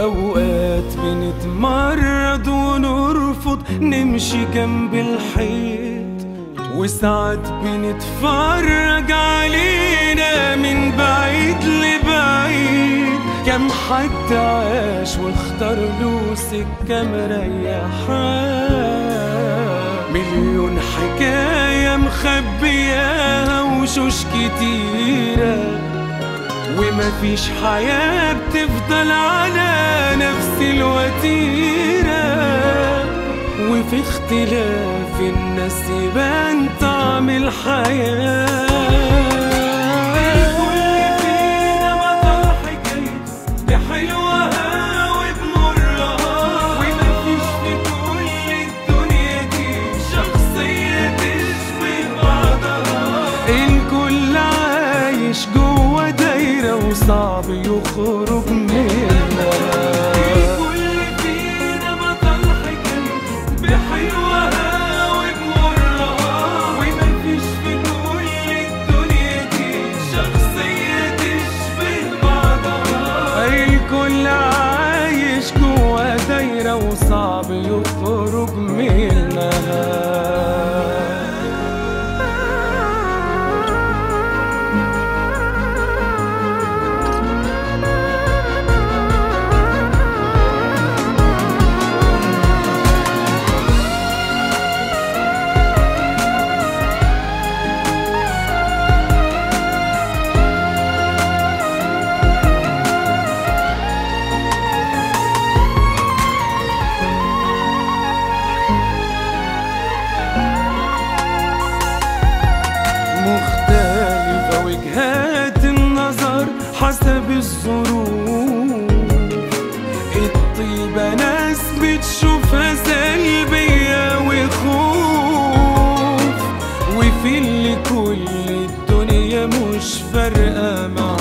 أوقات بنتمرد ونرفض نمشي جنب الحيط وساعات بنتفرج علينا من بعيد لبعيد كم حد عاش واختار له سكة مريحاه مليون حكاية مخبياها وشوش كتيرة ومفيش حياة بتفضل على نفس الوتيرة وفي اختلاف الناس يبان طعم الحياة الكل فينا بطل حكايته بحلوها وبمرها ومفيش في كل الدنيا دي شخصية تشبه بعضها الكل عايش جوا دايرة وصعب يخرج منها الكل فينا بطل حكايته بحلوها وبمرها ومفيش في كل الدنيا دي شخصية تشبه بعضها الكل عايش جوا دايرة وصعب يخرج منها مختلفة وجهات النظر حسب الظروف الطيبة ناس بتشوفها سلبية وخوف وفي اللي كل الدنيا مش فارقة معاه